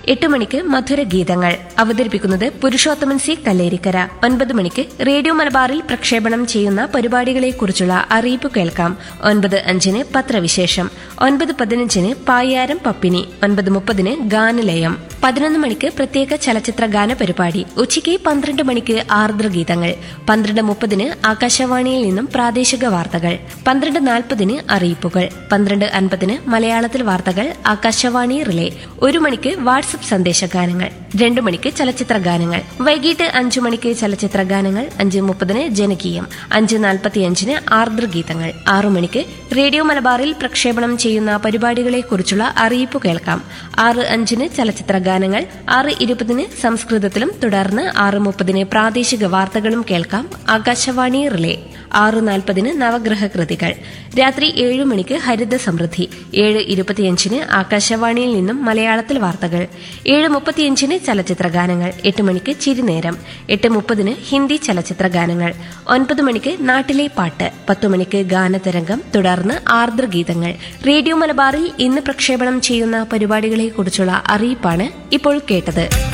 എട്ട് മണിക്ക് മധുര ഗീതങ്ങൾ അവതരിപ്പിക്കുന്നത് പുരുഷോത്തമൻ സി കല്ലേരിക്കര ഒൻപത് മണിക്ക് റേഡിയോ മലബാറിൽ പ്രക്ഷേപണം ചെയ്യുന്ന പരിപാടികളെക്കുറിച്ചുള്ള അറിയിപ്പ് കേൾക്കാം ഒൻപത് അഞ്ചിന് പത്രവിശേഷം ഒൻപത് പതിനഞ്ചിന് പായാരം പപ്പിനി ഒൻപത് മുപ്പതിന് ഗാനലയം പതിനൊന്ന് മണിക്ക് പ്രത്യേക ചലച്ചിത്ര ഗാന പരിപാടി ഉച്ചയ്ക്ക് പന്ത്രണ്ട് മണിക്ക് ആർദ്രഗീതങ്ങൾ പന്ത്രണ്ട് മുപ്പതിന് ആകാശവാണിയിൽ നിന്നും പ്രാദേശിക വാർത്തകൾ പന്ത്രണ്ട് നാൽപ്പതിന് അറിയിപ്പുകൾ പന്ത്രണ്ട് അൻപതിന് മലയാളത്തിൽ വാർത്തകൾ ആകാശവാണി റിലേ ഒരു മണിക്ക് വാട്സപ്പ് സന്ദേശ ഗാനങ്ങൾ രണ്ടു മണിക്ക് ചലച്ചിത്ര ഗാനങ്ങൾ വൈകിട്ട് അഞ്ചു മണിക്ക് ചലച്ചിത്ര ഗാനങ്ങൾ അഞ്ച് മുപ്പതിന് ജനകീയം അഞ്ച് നാൽപ്പത്തിയഞ്ചിന് ആർദ്രഗീതങ്ങൾ ആറു മണിക്ക് റേഡിയോ മലബാറിൽ പ്രക്ഷേപണം ചെയ്യുന്ന പരിപാടികളെക്കുറിച്ചുള്ള അറിയിപ്പ് കേൾക്കാം ആറ് അഞ്ചിന് ചലച്ചിത്ര ഗാനങ്ങൾ ആറ് ഇരുപതിന് സംസ്കൃതത്തിലും തുടർന്ന് ആറ് മുപ്പതിന് പ്രാദേശിക വാർത്തകളും കേൾക്കാം ആകാശവാണി റിലേ ആറ് നാൽപ്പതിന് നവഗ്രഹ കൃതികൾ രാത്രി ഏഴ് മണിക്ക് ഹരിത സമൃദ്ധി ഏഴ് ഇരുപത്തിയഞ്ചിന് ആകാശവാണിയിൽ നിന്നും മലയാളത്തിൽ വാർത്തകൾ ഏഴ് മുപ്പത്തിയഞ്ചിന് ചലച്ചിത്ര ഗാനങ്ങൾ എട്ട് മണിക്ക് ചിരിനേരം എട്ട് മുപ്പതിന് ഹിന്ദി ചലച്ചിത്ര ഗാനങ്ങൾ ഒൻപത് മണിക്ക് നാട്ടിലെ പാട്ട് പത്തു മണിക്ക് ഗാനതരംഗം തുടർന്ന് ആർദ്രഗീതങ്ങൾ റേഡിയോ മലബാറിൽ ഇന്ന് പ്രക്ഷേപണം ചെയ്യുന്ന പരിപാടികളെക്കുറിച്ചുള്ള അറിയിപ്പാണ് ഇപ്പോൾ കേട്ടത്